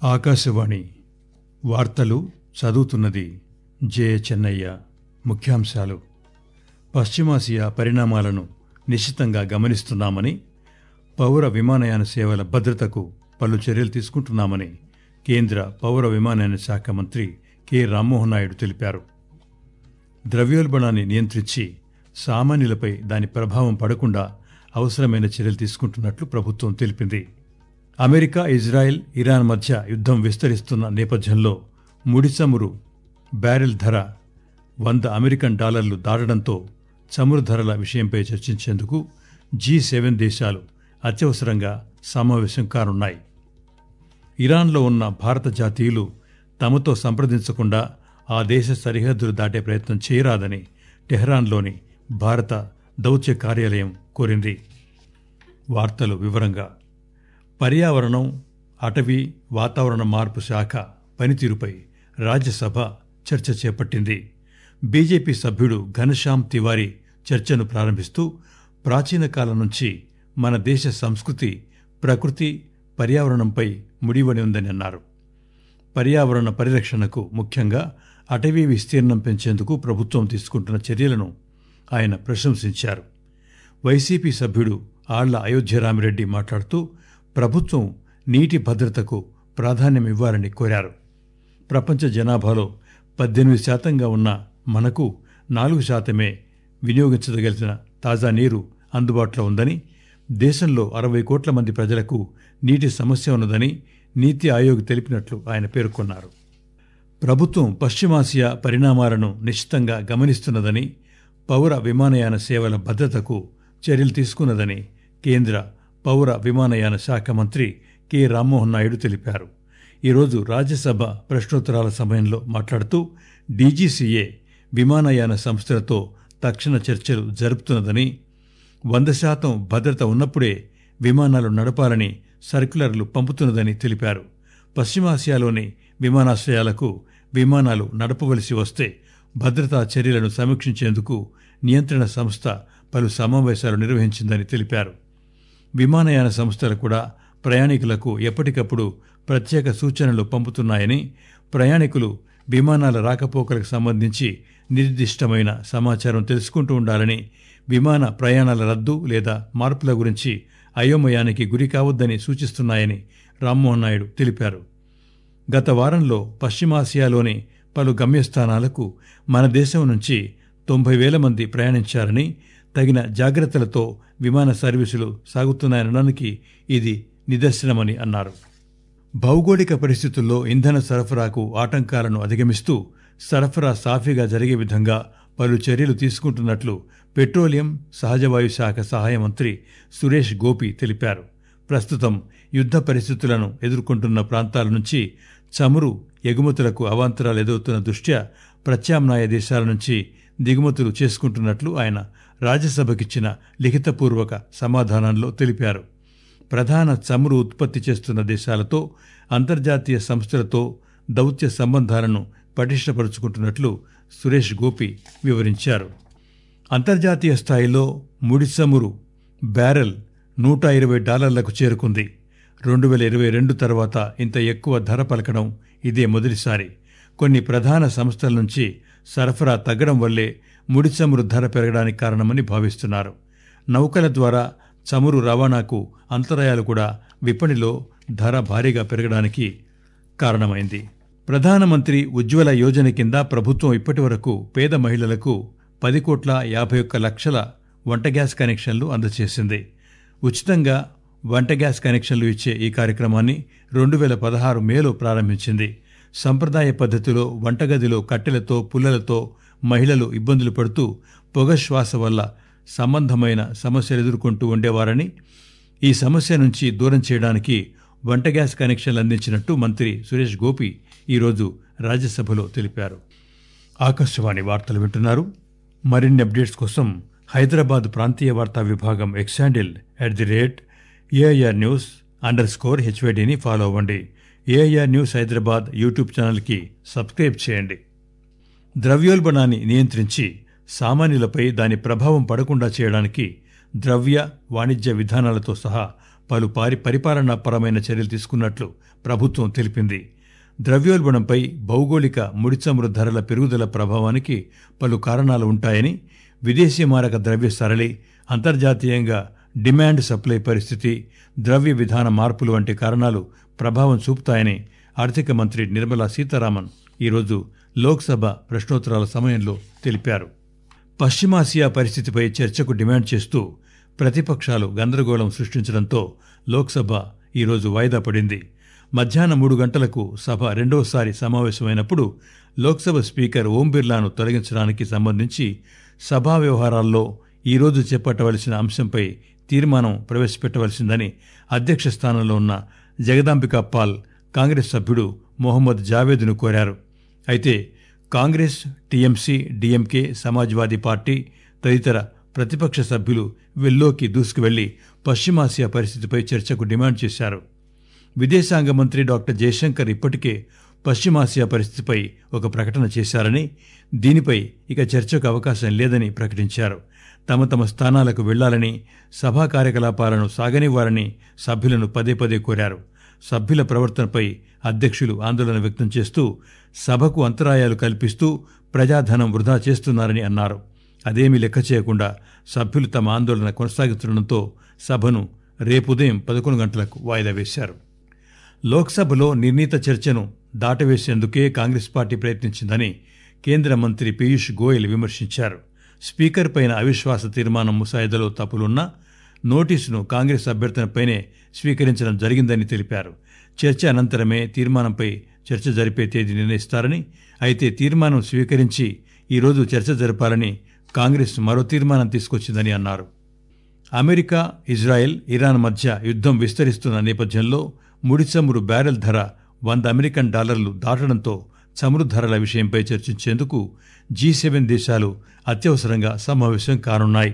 ఆకాశవాణి వార్తలు చదువుతున్నది జే చెన్నయ్య ముఖ్యాంశాలు పశ్చిమాసియా పరిణామాలను నిశితంగా గమనిస్తున్నామని పౌర విమానయాన సేవల భద్రతకు పలు చర్యలు తీసుకుంటున్నామని కేంద్ర పౌర విమానయాన శాఖ మంత్రి కె రామ్మోహన్ నాయుడు తెలిపారు ద్రవ్యోల్బణాన్ని నియంత్రించి సామాన్యులపై దాని ప్రభావం పడకుండా అవసరమైన చర్యలు తీసుకుంటున్నట్లు ప్రభుత్వం తెలిపింది అమెరికా ఇజ్రాయెల్ ఇరాన్ మధ్య యుద్ధం విస్తరిస్తున్న నేపథ్యంలో ముడి చమురు బ్యారెల్ ధర వంద అమెరికన్ డాలర్లు దాటడంతో చమురు ధరల విషయంపై చర్చించేందుకు జీ సెవెన్ దేశాలు అత్యవసరంగా సమావేశం కానున్నాయి ఇరాన్లో ఉన్న భారత జాతీయులు తమతో సంప్రదించకుండా ఆ దేశ సరిహద్దులు దాటే ప్రయత్నం చేయరాదని టెహ్రాన్లోని భారత దౌత్య కార్యాలయం కోరింది వార్తలు వివరంగా పర్యావరణం అటవీ వాతావరణ మార్పు శాఖ పనితీరుపై రాజ్యసభ చర్చ చేపట్టింది బీజేపీ సభ్యుడు ఘనశ్యామ్ తివారీ చర్చను ప్రారంభిస్తూ ప్రాచీన కాలం నుంచి మన దేశ సంస్కృతి ప్రకృతి పర్యావరణంపై ముడివడి ఉందని అన్నారు పర్యావరణ పరిరక్షణకు ముఖ్యంగా అటవీ విస్తీర్ణం పెంచేందుకు ప్రభుత్వం తీసుకుంటున్న చర్యలను ఆయన ప్రశంసించారు వైసీపీ సభ్యుడు ఆళ్ల అయోధ్యరామిరెడ్డి మాట్లాడుతూ ప్రభుత్వం నీటి భద్రతకు ప్రాధాన్యమివ్వాలని కోరారు ప్రపంచ జనాభాలో పద్దెనిమిది శాతంగా ఉన్న మనకు నాలుగు శాతమే వినియోగించదగలిసిన తాజా నీరు అందుబాటులో ఉందని దేశంలో అరవై కోట్ల మంది ప్రజలకు నీటి సమస్య ఉన్నదని నీతి ఆయోగ్ తెలిపినట్లు ఆయన పేర్కొన్నారు ప్రభుత్వం పశ్చిమాసియా పరిణామాలను నిశ్చితంగా గమనిస్తున్నదని పౌర విమానయాన సేవల భద్రతకు చర్యలు తీసుకున్నదని కేంద్ర పౌర విమానయాన శాఖ మంత్రి కె రామ్మోహన్ నాయుడు తెలిపారు ఈరోజు రాజ్యసభ ప్రశ్నోత్తరాల సమయంలో మాట్లాడుతూ డీజీసీఏ విమానయాన సంస్థలతో తక్షణ చర్చలు జరుపుతున్నదని వంద శాతం భద్రత ఉన్నప్పుడే విమానాలు నడపాలని సర్క్యులర్లు పంపుతున్నదని తెలిపారు పశ్చిమాసియాలోని విమానాశ్రయాలకు విమానాలు నడపవలసి వస్తే భద్రతా చర్యలను సమీక్షించేందుకు నియంత్రణ సంస్థ పలు సమావేశాలు నిర్వహించిందని తెలిపారు విమానయాన సంస్థలు కూడా ప్రయాణికులకు ఎప్పటికప్పుడు ప్రత్యేక సూచనలు పంపుతున్నాయని ప్రయాణికులు విమానాల రాకపోకలకు సంబంధించి నిర్దిష్టమైన సమాచారం తెలుసుకుంటూ ఉండాలని విమాన ప్రయాణాల రద్దు లేదా మార్పుల గురించి అయోమయానికి గురి కావద్దని సూచిస్తున్నాయని రామ్మోహన్ నాయుడు తెలిపారు గత వారంలో పశ్చిమాసియాలోని పలు గమ్యస్థానాలకు మన దేశం నుంచి తొంభై వేల మంది ప్రయాణించారని తగిన జాగ్రత్తలతో విమాన సర్వీసులు సాగుతున్నాయనడానికి ఇది నిదర్శనమని అన్నారు భౌగోళిక పరిస్థితుల్లో ఇంధన సరఫరాకు ఆటంకాలను అధిగమిస్తూ సరఫరా సాఫీగా జరిగే విధంగా పలు చర్యలు తీసుకుంటున్నట్లు పెట్రోలియం సహజవాయు శాఖ సహాయ మంత్రి సురేష్ గోపి తెలిపారు ప్రస్తుతం యుద్ధ పరిస్థితులను ఎదుర్కొంటున్న ప్రాంతాల నుంచి చమురు ఎగుమతులకు అవాంతరాలు ఎదుగుతున్న దృష్ట్యా ప్రత్యామ్నాయ దేశాల నుంచి దిగుమతులు చేసుకుంటున్నట్లు ఆయన రాజ్యసభకిచ్చిన లిఖితపూర్వక సమాధానంలో తెలిపారు ప్రధాన చమురు ఉత్పత్తి చేస్తున్న దేశాలతో అంతర్జాతీయ సంస్థలతో దౌత్య సంబంధాలను పటిష్టపరుచుకుంటున్నట్లు సురేష్ గోపి వివరించారు అంతర్జాతీయ స్థాయిలో ముడి చమురు బ్యారెల్ నూట ఇరవై డాలర్లకు చేరుకుంది రెండు వేల ఇరవై రెండు తర్వాత ఇంత ఎక్కువ ధర పలకడం ఇదే మొదటిసారి కొన్ని ప్రధాన సంస్థల నుంచి సరఫరా తగ్గడం వల్లే ముడి చమురు ధర పెరగడానికి కారణమని భావిస్తున్నారు నౌకల ద్వారా చమురు రవాణాకు అంతరాయాలు కూడా విపణిలో ధర భారీగా పెరగడానికి కారణమైంది ప్రధానమంత్రి ఉజ్వల యోజన కింద ప్రభుత్వం ఇప్పటి వరకు పేద మహిళలకు పది కోట్ల యాభై ఒక్క లక్షల వంట గ్యాస్ కనెక్షన్లు అందజేసింది ఉచితంగా వంట గ్యాస్ కనెక్షన్లు ఇచ్చే ఈ కార్యక్రమాన్ని రెండు వేల పదహారు మేలో ప్రారంభించింది సంప్రదాయ పద్ధతిలో వంటగదిలో కట్టెలతో పుల్లలతో మహిళలు ఇబ్బందులు పడుతూ పొగ శ్వాస వల్ల సంబంధమైన సమస్యలు ఎదుర్కొంటూ ఉండేవారని ఈ సమస్య నుంచి దూరం చేయడానికి వంట గ్యాస్ కనెక్షన్లు అందించినట్టు మంత్రి సురేష్ గోపి ఈరోజు రాజ్యసభలో తెలిపారు ఆకాశవాణి వార్తలు వింటున్నారు మరిన్ని అప్డేట్స్ కోసం హైదరాబాద్ ప్రాంతీయ వార్తా విభాగం X handle at the rate AIR news underscore స్కోర్ హెచ్వైడిని ఫాలో అవ్వండి ఏఐఆర్ న్యూస్ హైదరాబాద్ యూట్యూబ్ ఛానల్కి సబ్స్క్రైబ్ చేయండి ద్రవ్యోల్బణాన్ని నియంత్రించి సామాన్యులపై దాని ప్రభావం పడకుండా చేయడానికి ద్రవ్య వాణిజ్య విధానాలతో సహా పలు పారి పరిపాలనాపరమైన చర్యలు తీసుకున్నట్లు ప్రభుత్వం తెలిపింది ద్రవ్యోల్బణంపై భౌగోళిక ముడిచమురు ధరల పెరుగుదల ప్రభావానికి పలు కారణాలు ఉంటాయని విదేశీ మారక ద్రవ్య సరళి అంతర్జాతీయంగా డిమాండ్ సప్లై పరిస్థితి ద్రవ్య విధాన మార్పులు వంటి కారణాలు ప్రభావం చూపుతాయని ఆర్థిక మంత్రి నిర్మలా సీతారామన్ ఈరోజు లోక్సభ ప్రశ్నోత్తరాల సమయంలో తెలిపారు పశ్చిమాసియా పరిస్థితిపై చర్చకు డిమాండ్ చేస్తూ ప్రతిపక్షాలు గందరగోళం సృష్టించడంతో లోక్సభ ఈరోజు వాయిదా పడింది మధ్యాహ్నం మూడు గంటలకు సభ రెండవసారి సమావేశమైనప్పుడు లోక్సభ స్పీకర్ ఓం బిర్లాను తొలగించడానికి సంబంధించి సభా వ్యవహారాల్లో ఈరోజు చేపట్టవలసిన అంశంపై తీర్మానం ప్రవేశపెట్టవలసిందని అధ్యక్ష స్థానంలో ఉన్న జగదాంబికా పాల్ కాంగ్రెస్ సభ్యుడు మొహమ్మద్ జావేద్ను కోరారు అయితే Congress TMC DMK Samajwadi party తదితర ప్రతిపక్ష సభ్యులు వెల్లోకి దూసుకువెళ్లి పశ్చిమాసియా పరిస్థితిపై చర్చకు డిమాండ్ చేశారు విదేశాంగ మంత్రి డాక్టర్ జయశంకర్ ఇప్పటికే పశ్చిమాసియా పరిస్థితిపై ఒక ప్రకటన చేశారని దీనిపై ఇక చర్చకు అవకాశం లేదని ప్రకటించారు తమ తమ స్థానాలకు వెళ్లాలని సభా కార్యకలాపాలను సాగనివ్వాలని సభ్యులను పదే పదే కోరారు సభ్యుల ప్రవర్తనపై అధ్యక్షులు ఆందోళన వ్యక్తం చేస్తూ సభకు అంతరాయాలు కల్పిస్తూ ప్రజాధనం వృధా చేస్తున్నారని అన్నారు అదేమీ లెక్క చేయకుండా సభ్యులు తమ ఆందోళన కొనసాగుతుండటంతో సభను రేపు ఉదయం పదకొండు గంటలకు వాయిదా వేశారు లోక్సభలో నిర్ణీత చర్చను దాటవేసేందుకే కాంగ్రెస్ పార్టీ ప్రయత్నించిందని కేంద్ర మంత్రి పీయూష్ గోయల్ విమర్శించారు స్పీకర్ పైన అవిశ్వాస తీర్మానం ముసాయిదాలో తప్పులున్నా నోటీసును కాంగ్రెస్ అభ్యర్థనపైనే స్వీకరించడం జరిగిందని తెలిపారు చర్చ అనంతరమే తీర్మానంపై చర్చ జరిపే తేదీ నిర్ణయిస్తారని అయితే తీర్మానం స్వీకరించి ఈరోజు చర్చ జరపాలని కాంగ్రెస్ మరో తీర్మానం తీసుకొచ్చిందని అన్నారు అమెరికా ఇజ్రాయెల్ ఇరాన్ మధ్య యుద్దం విస్తరిస్తున్న నేపథ్యంలో ముడి చమురు బ్యారెల్ ధర వంద అమెరికన్ డాలర్లు దాటడంతో చమురు ధరల విషయంపై చర్చించేందుకు జీ సెవెన్ దేశాలు అత్యవసరంగా సమావేశం కానున్నాయి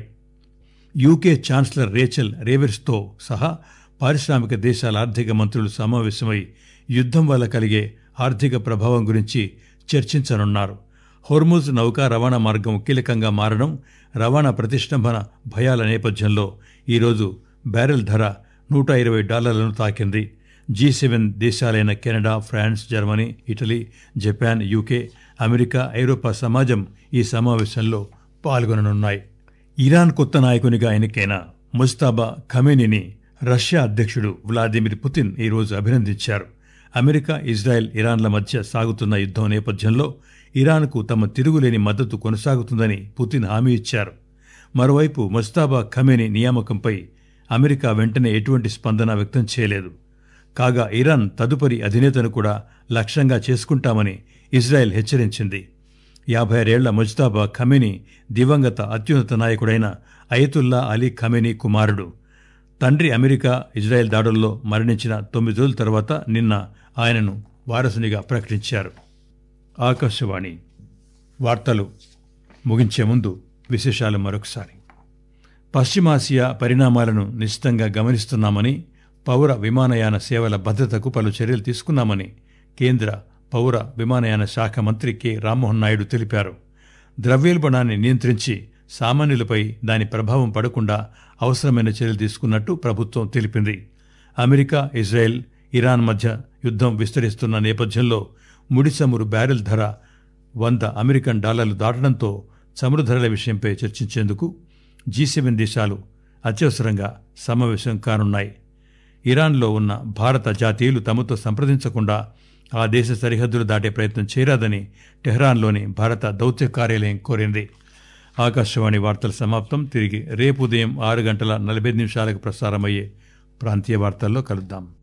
యూకే ఛాన్సలర్ రేచల్ రేవెర్స్తో సహా పారిశ్రామిక దేశాల ఆర్థిక మంత్రులు సమావేశమై యుద్దం వల్ల కలిగే ఆర్థిక ప్రభావం గురించి చర్చించనున్నారు హోర్ముజ్ నౌకా రవాణా మార్గం కీలకంగా మారడం రవాణా ప్రతిష్టంభన భయాల నేపథ్యంలో ఈరోజు బ్యారెల్ ధర నూట ఇరవై డాలర్లను తాకింది జీ సెవెన్ దేశాలైన Canada France Germany Italy Japan UK America ఐరోపా సమాజం ఈ సమావేశంలో పాల్గొననున్నాయి ఇరాన్ కొత్త నాయకునిగా ఎన్నికైన ముస్తాబా ఖమేనీని రష్యా అధ్యక్షుడు వ్లాదిమిర్ పుతిన్ ఈరోజు అభినందించారు అమెరికా ఇజ్రాయెల్ ఇరాన్ల మధ్య సాగుతున్న యుద్దం నేపథ్యంలో ఇరాన్కు తమ తిరుగులేని మద్దతు కొనసాగుతుందని పుతిన్ హామీ ఇచ్చారు మరోవైపు ముస్తాబా ఖమేని నియామకంపై అమెరికా వెంటనే ఎటువంటి స్పందన వ్యక్తం చేయలేదు కాగా ఇరాన్ తదుపరి అధినేతను కూడా లక్ష్యంగా చేసుకుంటామని ఇజ్రాయెల్ హెచ్చరించింది యాభై ఆరేళ్ల ముజ్తాబా ఖమేని దివంగత అత్యున్నత నాయకుడైన అయతుల్లా అలీ ఖమేని కుమారుడు తండ్రి అమెరికా ఇజ్రాయెల్ దాడుల్లో మరణించిన తొమ్మిది రోజుల తర్వాత నిన్న ఆయనను వారసునిగా ప్రకటించారు ఆకాశవాణి వార్తలు ముగించే ముందు విశేషాలు మరొకసారి పశ్చిమాసియా పరిణామాలను నిశ్చితంగా గమనిస్తున్నామని పౌర విమానయాన సేవల భద్రతకు పలు చర్యలు తీసుకున్నామని కేంద్ర పౌర విమానయాన శాఖ మంత్రి కె రామ్మోహన్ నాయుడు తెలిపారు ద్రవ్యోల్బణాన్ని నియంత్రించి సామాన్యులపై దాని ప్రభావం పడకుండా అవసరమైన చర్యలు తీసుకున్నట్టు ప్రభుత్వం తెలిపింది అమెరికా ఇజ్రాయెల్ ఇరాన్ మధ్య యుద్దం విస్తరిస్తున్న నేపథ్యంలో ముడి చమురు బ్యారెల్ ధర వంద అమెరికన్ డాలర్లు దాటడంతో చమురు ధరల విషయంపై చర్చించేందుకు జీ సెవెన్ దేశాలు అత్యవసరంగా సమావేశం కానున్నాయి ఇరాన్లో ఉన్న భారత జాతీయులు తమతో సంప్రదించకుండా ఆ దేశ సరిహద్దులు దాటే ప్రయత్నం చేయరాదని టెహ్రాన్లోని భారత దౌత్య కార్యాలయం కోరింది ఆకాశవాణి వార్తల సమాప్తం తిరిగి రేపు ఉదయం ఆరు గంటల నలభై నిమిషాలకు ప్రసారమయ్యే ప్రాంతీయ వార్తల్లో కలుద్దాం